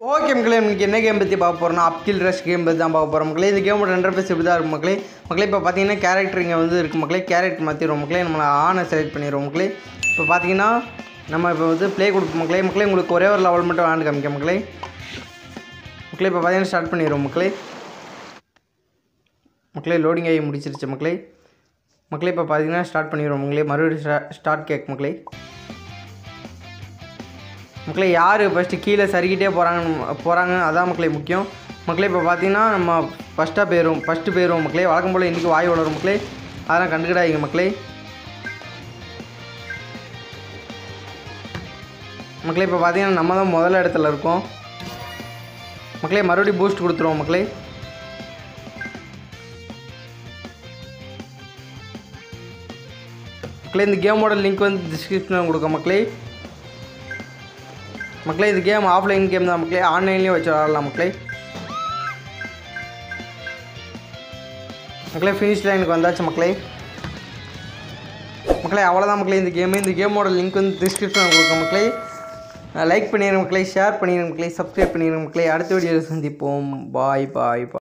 okay மக்களே இன்னைக்கு என்ன கேம் பற்றி பார்க்க போகிறோம்னா அப்கில் ரஷ் கேம் பற்றி தான் பார்க்க போகிறோம் மக்களே இந்த கேமோட ரெண்டரை பேஸ் இப்படி தான் இருக்கும் மக்களே மக்களே இப்போ பார்த்தீங்கன்னா கேரக்டர் இங்கே வந்து இருக்குது மக்களே கேரக்டர் மாற்றிடுவோம் மக்களே நம்மளை ஆனை செலக்ட் பண்ணிடுவோம் மக்களே இப்போ பார்த்தீங்கன்னா நம்ம இப்போ வந்து ப்ளே கொடுப்போம் மக்களே மக்களே உங்களுக்கு ஒரே ஒரு லெவல் மட்டும் விளாண்டு காமிக்க மக்களே மக்களே இப்போ பார்த்தீங்கன்னா ஸ்டார்ட் பண்ணிடுவோம் மக்களே மக்களே லோடிங் ஆகி முடிச்சிருச்சு மக்களே மக்களே இப்போ பார்த்தீங்கன்னா ஸ்டார்ட் பண்ணிடுவோம் மக்களே மறுபடியும் ஸ்டார்ட் கேக் மக்களே மக்களே யார் ஃபஸ்ட்டு கீழே சறுக்கிட்டே போகிறாங்க போகிறாங்க அதான் மக்களே முக்கியம் மக்களே இப்போ பார்த்தீங்கன்னா நம்ம ஃபஸ்ட்டாக போயிடும் ஃபஸ்ட்டு போயிடுவோம் மக்களே வழக்கம் போல் இன்றைக்கி வாய் வளரும் மக்களே அதெல்லாம் கண்டுக்கிடாதீங்க மக்களே மக்களே இப்போ பார்த்தீங்கன்னா நம்ம தான் முதல் இடத்துல இருக்கோம் மக்களே மறுபடியும் பூஸ்ட் கொடுத்துருவோம் மக்களே மக்களே இந்த கேமோட லிங்க் வந்து டிஸ்கிரிப்ஷனில் கொடுக்க மக்களே மக்களே இது கேம் ஆஃப்லைன் கேம் தான் மக்களே ஆன்லைன்லேயும் வச்சு விளாடலாம் மக்களே மக்களே ஃபினிஷ் லைனுக்கு வந்தாச்சு மக்களே மக்களே அவ்வளோதான் மக்களே இந்த கேமு இந்த கேமோட லிங்க் வந்து டிஸ்கிரிப்ஷனில் கொடுக்க மக்களே லைக் பண்ணிடுங்க மக்களே ஷேர் பண்ணிடுங்க மக்களே சப்ஸ்கிரைப் பண்ணிடுங்க மக்களே அடுத்த வீடியோவில் சந்திப்போம் பாய் பாய் பாய்